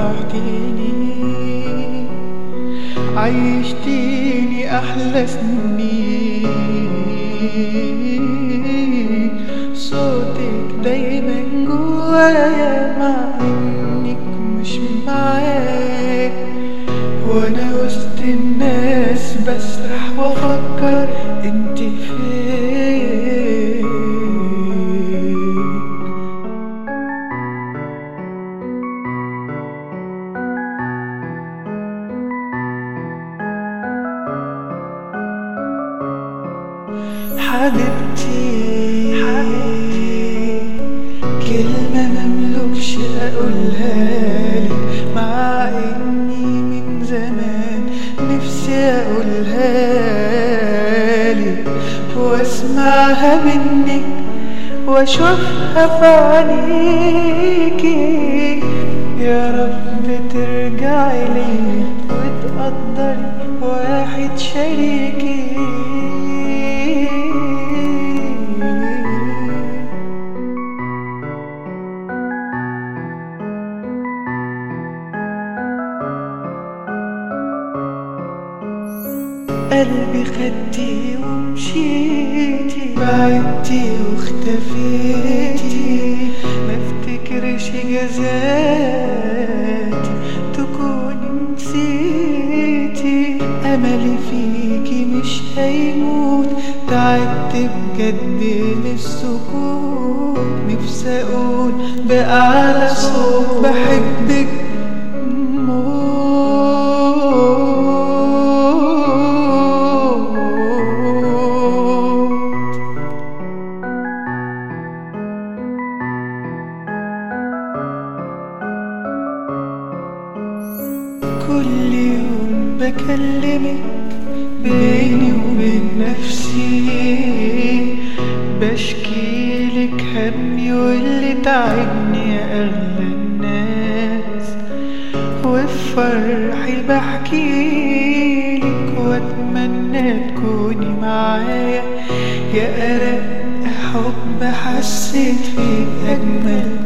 فرحتيني عيشتيني أحلى سنين صوتك دايما جوايا مع إنك مش معايا وأنا وسط الناس بسرح وأفكر انت فين حبيبتي كلمة مملكش أقولها لك مع إني من زمان نفسي أقولها لك وأسمعها منك وأشوفها في عينيكي يا رب ترجعي لي وتقدري واحد شريكي قلبي خدتي ومشيتي بعدتي واختفيتي ما افتكرش جزاتي تكوني نسيتي املي فيكي مش هيموت تعبت بجد من السكوت نفسي اقول باعلى صوت بحبك موت كل يوم بكلمك بيني وبين نفسي بشكيلك همي واللي تعبني يا أغلى الناس وفي فرحي بحكيلك واتمنى تكوني معايا يا أرق حب حسيت فيه أجمل